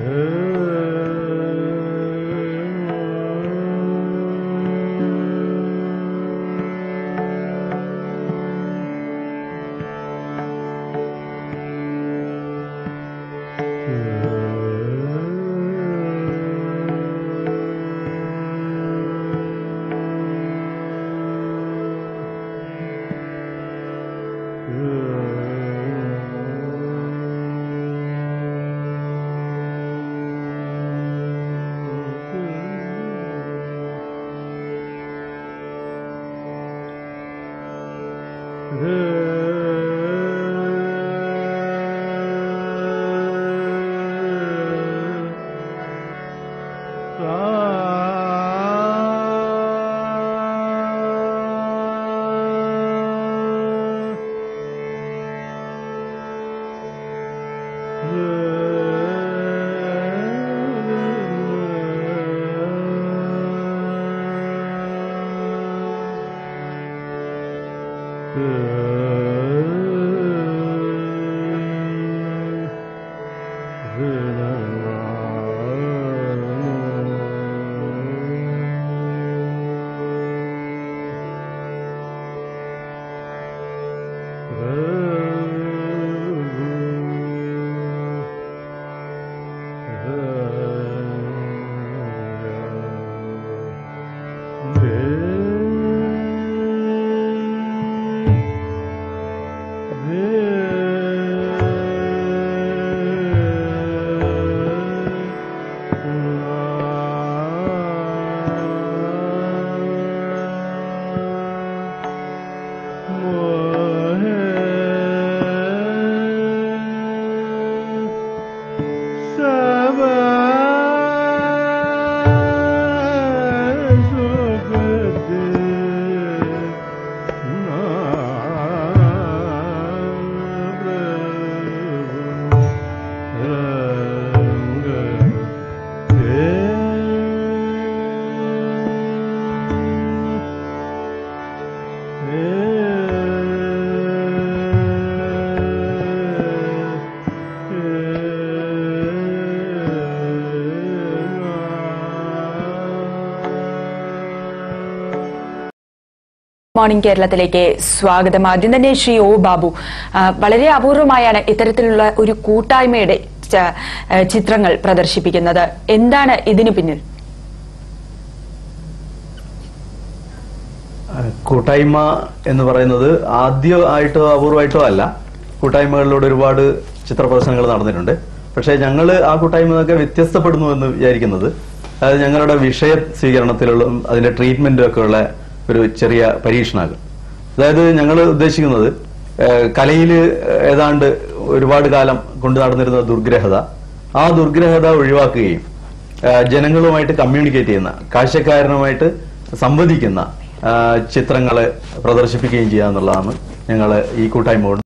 morning കേരളത്തിലേക്ക് സ്വാഗതം ആദ്യം തന്നെ ശ്രീ ഒ ബാബു ആ, വളരെ അപൂർവമായാണ് ഇത്തരത്തിലുള്ള ഒരു കൂട്ടായ്മയുടെ ച- ആ, ചിത്രങ്ങൾ പ്രദർശിപ്പിക്കുന്നത് എന്താണ് ഇതിനു പിന്നിൽ കൂട്ടായ്മ എന്ന് പറയുന്നത് ആദ്യമായിട്ടോ അപൂർവമായിട്ടോ അല്ല കൂട്ടായ്മകളിലൂടെ ഒരുപാട് ചിത്ര പ്രദർശനങ്ങൾ നടന്നിട്ടുണ്ട് പക്ഷേ ഞങ്ങൾ ആ കൂട്ടായ്മ നിന്നൊക്കെ വ്യത്യസ്തപ്പെടുന്നു എന്ന് വിചാരിക്കുന്നത് അതായത് ഞങ്ങളുടെ വിഷയ സ്വീകരണത്തിലുള്ള അതിന്റെ ട്രീറ്റ്മെന്റും ഒക്കെ ഉള്ള ഒരു ചെറിയ പരീക്ഷണങ്ങൾ അതായത് ഞങ്ങൾ ഉദ്ദേശിക്കുന്നത് കലയിൽ ഏതാണ്ട് ഒരുപാട് കാലം കൊണ്ടു നടന്നിരുന്ന ദുർഗ്രഹത ആ ദുർഗ്രഹത ഒഴിവാക്കുകയും ആ, ജനങ്ങളുമായിട്ട് കമ്മ്യൂണിക്കേറ്റ് ചെയ്യുന്ന കാഴ്ചക്കാരനുമായിട്ട് സംവദിക്കുന്ന ആ, ചിത്രങ്ങള് പ്രദർശിപ്പിക്കുകയും ചെയ്യുക എന്നുള്ളതാണ് ഞങ്ങൾ ഈ കൂട്ടായ്മ കൊണ്ട്